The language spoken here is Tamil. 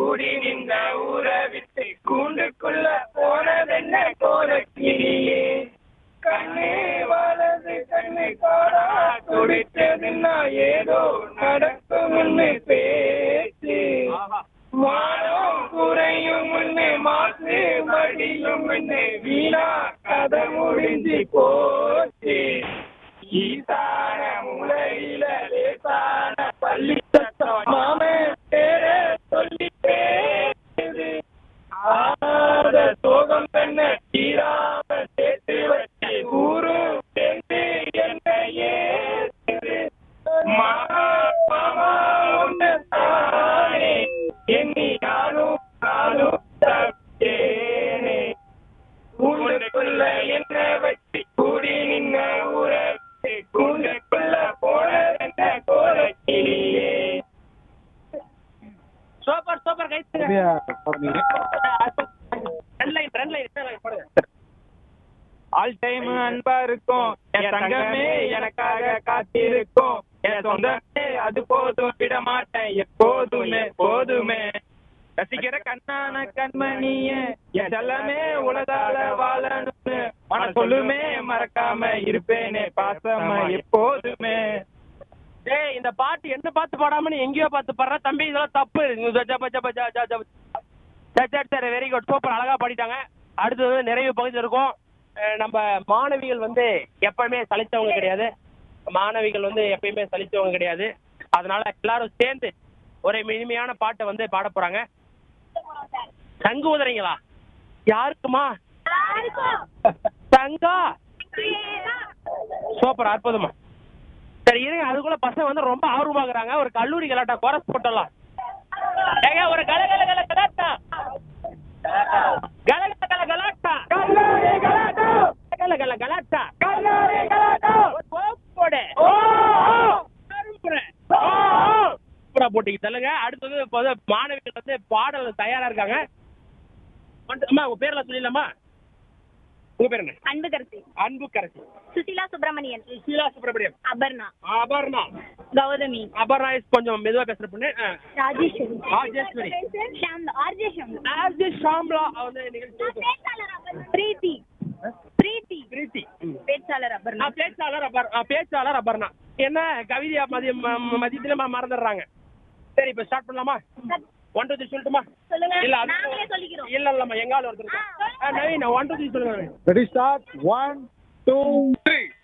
கூடி நின்ற ஊரை விட்டு கூண்டுக்குள்ள போனதென்ன கோலக்கிளியே கண்ணே வலது கண்ணு காடா துடிச்சதுன்னா ஏதோ நடக்கும்னு பேச்சு மானம் குறையும் முன்னே மாசு மடியும் முன்னே வீணா கதை முடிஞ்சு போச்சு ஈசான முளையில லேசான பள்ளி சத்தம் மாமன் பேர சொல்லி பேசுது ஆத சோகம் தன்னை தீராம சேர்த்து வச்சு ஊரு சேர்ந்து என்ன ஏசுது மாமா மாமா உன்னை தானே எண்ணி நானும் நானும் தப்பேனே கூண்டுக்குள்ள என்ன வச்சு கூடி நின்ன ஊர விட்டு கூண்டுக்குள்ள போனதென்ன கோலக்கிளியே சூப்பர் சூப்பர் கை ட்ரெண்ட் லைன் ட்ரெண்ட் லைன் போடுங்க ஆல் டைம் அன்பா இருக்கும் என் தங்கமே எனக்காக காத்திருக்கும் என் சொந்தமே அது போதும் விட மாட்டேன் எப்போதுமே போதுமே ரசிக்கிற கண்ணான கண்மணிய என் செல்லமே உலகால வாழணும்னு மன சொல்லுமே மறக்காம இருப்பேனே பாசமா எப்போதுமே டேய் இந்த பாட்டு என்ன பார்த்து பாடாம நீ எங்கேயோ பார்த்து பாடுற தம்பி இதெல்லாம் தப்பு ஜப்ப, ஜப்ப, ஜ, ஜ, ஜ. சரி சரி சரி வெரி குட் சூப்பர் அழகா பாடிட்டாங்க அடுத்தது நிறைவு பகுதி இருக்கும் அஹ் நம்ம மாணவிகள் வந்து எப்பவுமே சலிச்சவங்க கிடையாது மாணவிகள் வந்து எப்பயுமே சலிச்சவங்க கிடையாது அதனால எல்லாரும் சேர்ந்து ஒரு இனிமையான பாட்டை வந்து பாட போறாங்க சங்கு உதறீங்களா யாருக்குமா சங்கா சூப்பர் அற்புதமா சரி இருங்க அதுக்குள்ள பசங்க வந்து ரொம்ப ஆர்வமாகறாங்க ஒரு கல்லூரி கலாட்டா கோரஸ் போட்டலாம் ஏங்க ஒரு கல கல கல கலாட்டா கல கல கல கலாட்டா கல கல கலாட்டா ஒரு போப் போடு அரும்புரை. சூப்பரா போட்டிங்க சொல்லுங்க அடுத்தது இப்போ வந்து மாணவிகள் வந்து பாடல் தயாரா இருக்காங்க வந்து- அம்மா உங்க பேர்ல சொல்லிடலாமா உங்க பேர் என்ன அன்புகரசி அன்பு கரசி சுசிலா சுப்பிரமணியன் சுஷீலா சுப்பிரமணியம் அபர்ணா அபர்ணா கௌதமி அபர்ணா is கொஞ்சம் மெதுவா பேசுற பொண்ணு ஆ. ராஜேஸ்வரி ராஜேஸ்வரி. ஷாம் ஆர்ஜே ஷாம் ஆர்ஜி ஷாம்லா வந்து நிகழ்ச்சி பிரீத்தி பிரீத்தி பிரீத்தி ம். பேச்சாளர் ஆ, அபர்ணா பேச்சாளர் அபர் ஆ, பேச்சாளர் அபர்ணா என்ன கவிதையா மதியம் ம- மதியத்துல ம- மறந்துடுறாங்க சரி இப்ப ஸ்டார்ட் பண்ணலாமா ஒன் டூ த்ரீ சொல்லட்டுமா சொல்லுங்க இல்ல அது- நாங்களே சொல்லிக்கிறோம் இல்ல இல்லம்மா எங்கால ஒருத்தர் இருக்காங்க. ஆ, நவீன் ஒன் டூ த்ரீ சொல்லுங்க Ready, start. One, two, three.